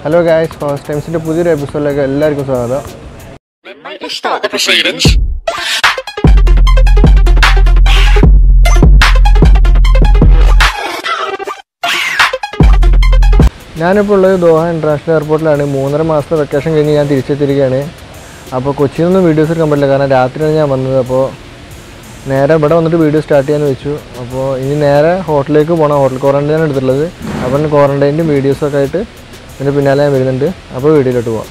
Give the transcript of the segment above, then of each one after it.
Hello guys first ടൈംസിൻ്റെ പുതിയൊരു എപ്പിസോഡിലേക്ക് എല്ലാവർക്കും സ്വാഗതം Let's start the proceedings. ഞാനിപ്പോൾ ഉള്ളത് ദോഹ ഇൻ്റർനാഷണൽ എയർപോർട്ടിലാണ് മൂന്നര മാസത്തെ വെക്കേഷൻ കഴിഞ്ഞ് ഞാൻ തിരിച്ചെത്തിയിരിക്കുകയാണ് അപ്പോൾ കൊച്ചിയിൽ നിന്നും വീഡിയോസ് എടുക്കാൻ പറ്റില്ല കാരണം രാത്രിയാണ് ഞാൻ വന്നത് അപ്പോൾ നേരെ ഇവിടെ വന്നിട്ട് വീഡിയോ സ്റ്റാർട്ട് ചെയ്യാന്ന് വെച്ചു അപ്പോൾ ഇനി നേരെ ഹോട്ടലിലേക്ക് പോകണം ഹോട്ടൽ ക്വാറൻറ്റൈൻ എടുത്തിട്ടുള്ളത് അപ്പം ക്വാറൻറ്റൈനും വീഡിയോസൊക്കെ ആയിട്ട് ഇതിൻ്റെ പിന്നാലെ ഞാൻ വരുന്നുണ്ട് അപ്പോൾ വീഡിയോയിലോട്ട് പോവാം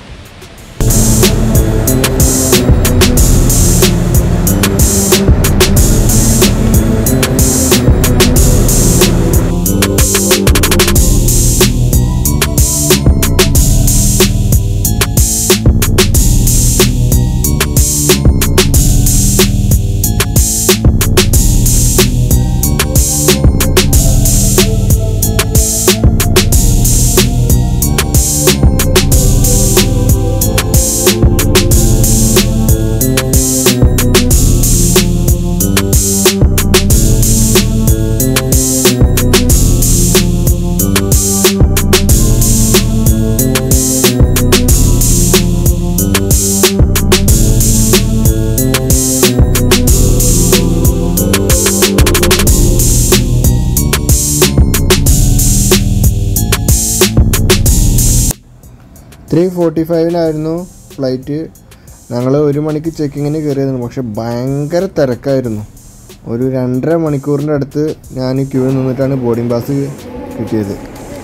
ത്രീ ഫോർട്ടി ഫൈവിനായിരുന്നു ഫ്ലൈറ്റ് ഞങ്ങൾ ഒരു മണിക്ക് ചെക്കിങ്ങിന് കയറിയതാണ് പക്ഷെ ഭയങ്കര തിരക്കായിരുന്നു ഒരു രണ്ടര മണിക്കൂറിൻ്റെ അടുത്ത് ഞാൻ ക്യൂ നിന്നിട്ടാണ് ബോർഡിംഗ് പാസ് കിട്ടിയത്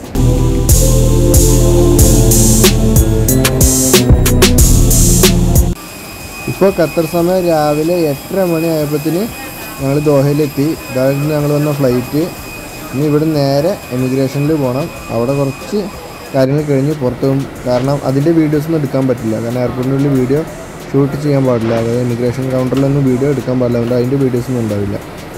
ഇപ്പോൾ ഖത്തർ സമയം രാവിലെ എട്ടര മണി ആയപ്പോഴത്തേന് ഞങ്ങൾ ദോഹയിലെത്തി ഇതായിരുന്നു ഞങ്ങൾ വന്ന ഫ്ലൈറ്റ് ഇനി ഇവിടെ നേരെ എമിഗ്രേഷനിൽ പോകണം അവിടെ കുറച്ച് കാര്യങ്ങൾ കഴിഞ്ഞ് പുറത്ത് പോകും കാരണം അതിൻ്റെ വീഡിയോസ് ഒന്നും എടുക്കാൻ പറ്റില്ല കാരണം എയർപോർട്ടിനുള്ളിൽ വീഡിയോ ഷൂട്ട് ചെയ്യാൻ പാടില്ല അതായത് ഇമിഗ്രേഷൻ കൗണ്ടറിലൊന്നും വീഡിയോ എടുക്കാൻ പാടില്ല അതുകൊണ്ട് അതിൻ്റെ വീഡിയോസ് ഒന്നും ഉണ്ടാവില്ല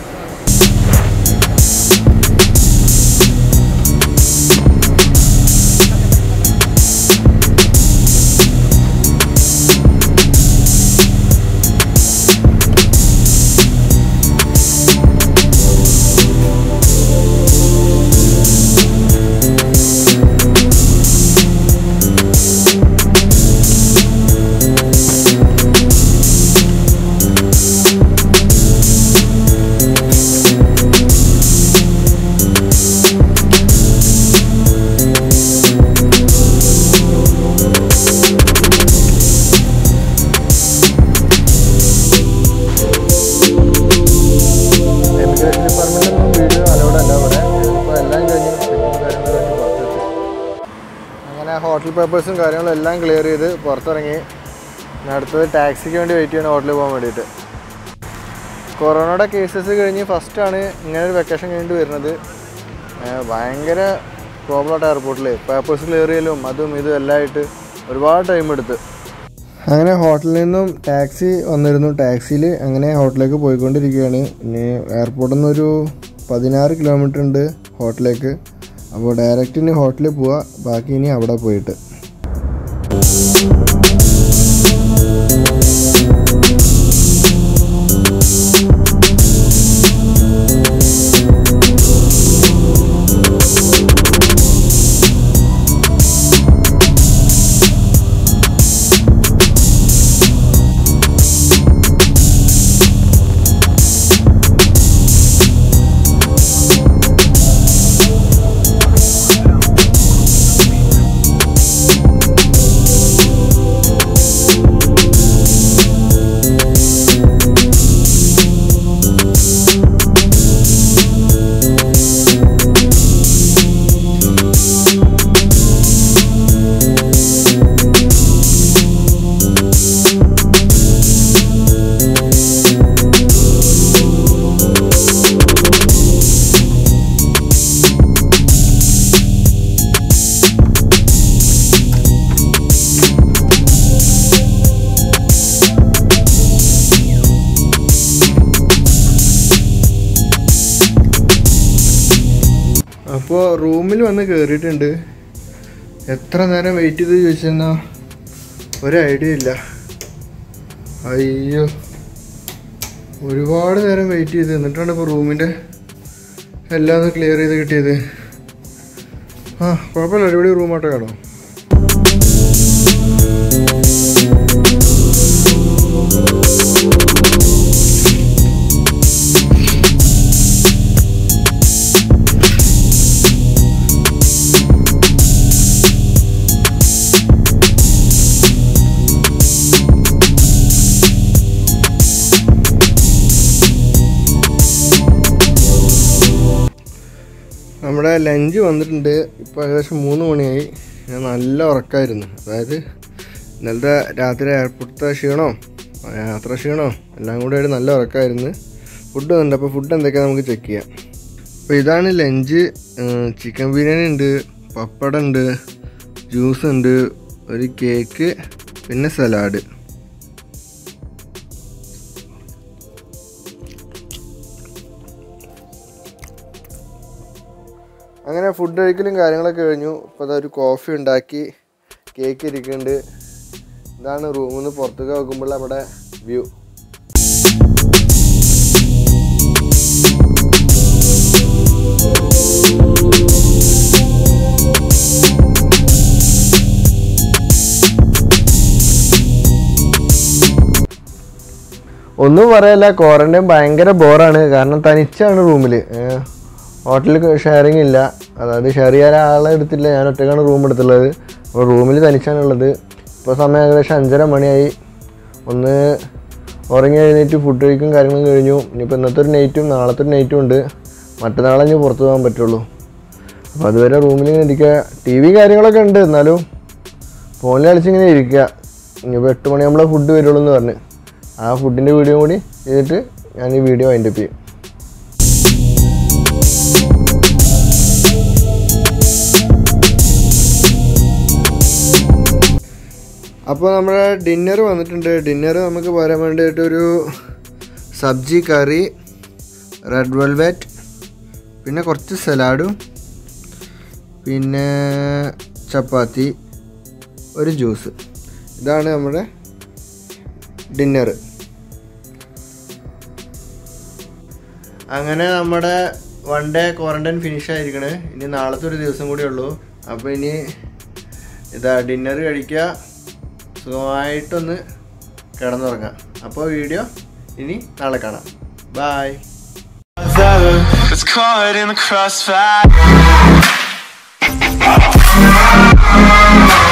എമിഗ്രേഷൻ ഡിപ്പാർട്ട്മെൻറ്റൊന്നും വീഡിയോ അലൗഡ് അല്ല ഇവിടെ ഇപ്പോൾ എല്ലാം കഴിഞ്ഞ് ചെക്കിങ് കാര്യങ്ങൾ കഴിഞ്ഞ് പുറത്തെത്തി അങ്ങനെ ഹോട്ടൽ പേപ്പേഴ്സും കാര്യങ്ങളും എല്ലാം ക്ലിയർ ചെയ്ത് പുറത്തിറങ്ങി ഇനി അടുത്തത് ടാക്സിക്ക് വേണ്ടി വെയിറ്റ് ചെയ്യണം ഹോട്ടലിൽ പോകാൻ വേണ്ടിയിട്ട് കൊറോണയുടെ കേസസ് കഴിഞ്ഞ് ഫസ്റ്റാണ് ഇങ്ങനെ ഒരു വെക്കേഷൻ കഴിഞ്ഞിട്ട് വരുന്നത് ഏഹ് ഭയങ്കര പ്രോബ്ലമായിട്ട് എയർപോർട്ടിൽ പേപ്പേഴ്സ് ക്ലിയർ ചെയ്യലും അതും ഇതും എല്ലാം ആയിട്ട് ഒരുപാട് ടൈം എടുത്ത് അങ്ങനെ ഹോട്ടലിൽ നിന്നും ടാക്സി വന്നിരുന്നു ടാക്സിയിൽ അങ്ങനെ ഹോട്ടലിലേക്ക് പോയിക്കൊണ്ടിരിക്കുകയാണ് ഇനി എയർപോർട്ടിൽ നിന്നൊരു പതിനാറ് കിലോമീറ്റർ ഉണ്ട് ഹോട്ടലിലേക്ക് അപ്പോൾ ഡയറക്റ്റ് ഇനി ഹോട്ടലിൽ പോവുക ബാക്കി ഇനി അവിടെ പോയിട്ട് അപ്പോൾ റൂമിൽ വന്ന് കയറിയിട്ടുണ്ട് എത്ര നേരം വെയിറ്റ് ചെയ്ത് ചോദിച്ചെന്നാ ഒരു ഐഡിയ ഇല്ല അയ്യോ ഒരുപാട് നേരം വെയിറ്റ് ചെയ്ത് എന്നിട്ടാണ് ഇപ്പോൾ റൂമിൻ്റെ എല്ലാം ഒന്ന് ക്ലിയർ ചെയ്ത് കിട്ടിയത് ആ കുഴപ്പമില്ല അടിപൊളി റൂമാട്ടോ കേട്ടോ നമ്മുടെ ലഞ്ച് വന്നിട്ടുണ്ട് ഇപ്പോൾ ഏകദേശം മൂന്ന് മണിയായി ഞാൻ നല്ല ഉറക്കമായിരുന്നു അതായത് ഇന്നലത്തെ രാത്രി എയർപോർട്ടത്തെ ക്ഷീണോ യാത്ര ക്ഷീണോ എല്ലാം കൂടെ ആയിട്ട് നല്ല ഉറക്കമായിരുന്നു ഫുഡ് വന്നിട്ടുണ്ട് അപ്പോൾ ഫുഡ് എന്തൊക്കെയാണ് നമുക്ക് ചെക്ക് ചെയ്യാം അപ്പോൾ ഇതാണ് ലഞ്ച് ചിക്കൻ ബിരിയാണി ഉണ്ട് പപ്പടം ഉണ്ട് ജ്യൂസ് ഉണ്ട് ഒരു കേക്ക് പിന്നെ സലാഡ് അങ്ങനെ ഫുഡ് കഴിക്കലും കാര്യങ്ങളൊക്കെ കഴിഞ്ഞു ഇപ്പോൾ അതൊരു കോഫി ഉണ്ടാക്കി കേക്ക് ഇരിക്കുന്നുണ്ട് ഇതാണ് റൂമിൽ നിന്ന് പുറത്തേക്ക് നോക്കുമ്പോൾ നമ്മുടെ വ്യൂ ഒന്നും പറയല്ല ക്വാറന്റൈൻ ഭയങ്കര ബോറാണ് കാരണം തനിച്ചാണ് റൂമിൽ ഹോട്ടലിൽ ഷെയറിങ് ഇല്ല അതായത് ഷെയർ ചെയ്യാൻ ആളെ എടുത്തില്ല ഞാൻ ഒറ്റക്കാണ് റൂം എടുത്തുള്ളത് അപ്പോൾ റൂമിൽ തനിച്ചാണുള്ളത് ഇപ്പോൾ സമയം ഏകദേശം അഞ്ചര മണിയായി ഒന്ന് ഉറങ്ങി എഴുന്നേറ്റ് ഫുഡ് കഴിക്കും കാര്യങ്ങളും കഴിഞ്ഞു ഇനിയിപ്പോൾ ഇന്നത്തെ ഒരു നൈറ്റും നാളത്തെ ഒരു നൈറ്റും ഉണ്ട് മറ്റന്നാളെ ഇനി പുറത്ത് പോകാൻ പറ്റുള്ളൂ അപ്പോൾ അതുവരെ റൂമിൽ ഇങ്ങനെ ഇരിക്കുക ടി വി കാര്യങ്ങളൊക്കെ ഉണ്ട് എന്നാലും ഫോണിൽ കളിച്ചിങ്ങനെ ഇരിക്കുക ഇനിയിപ്പോൾ എട്ട് മണിയാകുമ്പോഴേ ഫുഡ് വരുള്ളൂ എന്ന് പറഞ്ഞ് ആ ഫുഡിൻ്റെ വീഡിയോ കൂടി ചെയ്തിട്ട് ഞാൻ ഈ വീഡിയോ വൈൻഡപ്പ് ചെയ്യും അപ്പോൾ നമ്മുടെ ഡിന്നർ വന്നിട്ടുണ്ട് ഡിന്നർ നമുക്ക് പറയാൻ വേണ്ടിയിട്ടൊരു സബ്ജി കറി റെഡ് വെൽവെറ്റ് പിന്നെ കുറച്ച് സലാഡും പിന്നെ ചപ്പാത്തി ഒരു ജ്യൂസ് ഇതാണ് നമ്മുടെ ഡിന്നർ അങ്ങനെ നമ്മുടെ വൺ ഡേ ക്വാറന്റൈൻ ഫിനിഷ് ആയിരിക്കണ് ഇനി നാളത്തെ ഒരു ദിവസം കൂടി ഉള്ളൂ അപ്പോൾ ഇനി ഇതാ ഡിന്നർ കഴിക്കുക സുഖമായിട്ടൊന്ന് കിടന്നുറങ്ങാം അപ്പോൾ വീഡിയോ ഇനി നാളെ കാണാം bye It's caught in the crossfire.